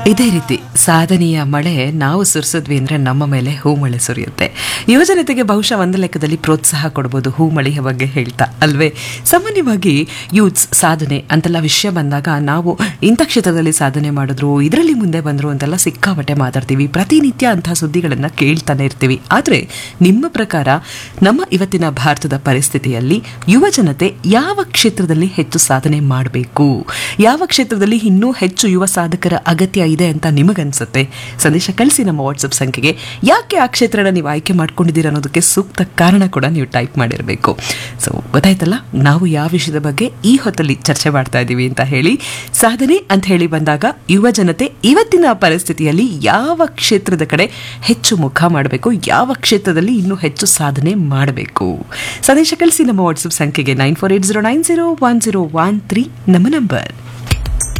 ಇದೇ ರೀತಿ ಸಾಧನೆಯ ಮಳೆ ನಾವು ಸುರಿಸಿದ್ವಿ ಅಂದ್ರೆ ನಮ್ಮ ಮೇಲೆ ಹೂಮಳೆ ಸುರಿಯುತ್ತೆ ಯುವಜನತೆಗೆ ಬಹುಶಃ ಒಂದು ಲೆಕ್ಕದಲ್ಲಿ ಪ್ರೋತ್ಸಾಹ ಕೊಡ್ಬೋದು ಹೂಮಳೆಯ ಬಗ್ಗೆ ಹೇಳ್ತಾ ಅಲ್ವೇ ಸಾಮಾನ್ಯವಾಗಿ ಯೂತ್ಸ್ ಸಾಧನೆ ಅಂತೆಲ್ಲ ವಿಷಯ ಬಂದಾಗ ನಾವು ಇಂಥ ಕ್ಷೇತ್ರದಲ್ಲಿ ಸಾಧನೆ ಮಾಡಿದ್ರು ಇದರಲ್ಲಿ ಮುಂದೆ ಬಂದ್ರು ಅಂತೆಲ್ಲ ಸಿಕ್ಕಾಪಟ್ಟೆ ಮಾತಾಡ್ತೀವಿ ಪ್ರತಿನಿತ್ಯ ಅಂತಹ ಸುದ್ದಿಗಳನ್ನ ಕೇಳ್ತಾನೆ ಇರ್ತೀವಿ ಆದ್ರೆ ನಿಮ್ಮ ಪ್ರಕಾರ ನಮ್ಮ ಇವತ್ತಿನ ಭಾರತದ ಪರಿಸ್ಥಿತಿಯಲ್ಲಿ ಯುವ ಜನತೆ ಯಾವ ಕ್ಷೇತ್ರದಲ್ಲಿ ಹೆಚ್ಚು ಸಾಧನೆ ಮಾಡಬೇಕು ಯಾವ ಕ್ಷೇತ್ರದಲ್ಲಿ ಇನ್ನೂ ಹೆಚ್ಚು ಯುವ ಸಾಧಕರ ಅಗತ್ಯ ಇದೆ ಅಂತ ನಿಮಗನ್ಸುತ್ತೆ ಸಂದೇಶ ಕಳಿಸಿ ನಮ್ಮ ವಾಟ್ಸಪ್ ಸಂಖ್ಯೆಗೆ ಯಾಕೆ ಆ ಕ್ಷೇತ್ರನ ನೀವು ಆಯ್ಕೆ ಮಾಡ್ಕೊಂಡಿದ್ದೀರ ಅನ್ನೋದಕ್ಕೆ ಸೂಕ್ತ ಕಾರಣ ಕೂಡ ನೀವು ಟೈಪ್ ಮಾಡಿರಬೇಕು ಸೊ ಗೊತ್ತಾಯ್ತಲ್ಲ ನಾವು ಯಾವ ವಿಷಯದ ಬಗ್ಗೆ ಈ ಹೊತ್ತಲ್ಲಿ ಚರ್ಚೆ ಮಾಡ್ತಾ ಇದ್ದೀವಿ ಅಂತ ಹೇಳಿ ಸಾಧನೆ ಅಂತ ಹೇಳಿ ಬಂದಾಗ ಯುವ ಜನತೆ ಇವತ್ತಿನ ಪರಿಸ್ಥಿತಿಯಲ್ಲಿ ಯಾವ ಕ್ಷೇತ್ರದ ಕಡೆ ಹೆಚ್ಚು ಮುಖ ಮಾಡಬೇಕು ಯಾವ ಕ್ಷೇತ್ರದಲ್ಲಿ ಇನ್ನೂ ಹೆಚ್ಚು ಸಾಧನೆ ಮಾಡಬೇಕು ಸಂದೇಶ ಕಳಿಸಿ ನಮ್ಮ ವಾಟ್ಸಪ್ ಸಂಖ್ಯೆಗೆ nine four eight zero nine zero one zero one three ನಮ್ಮ ನಂಬರ್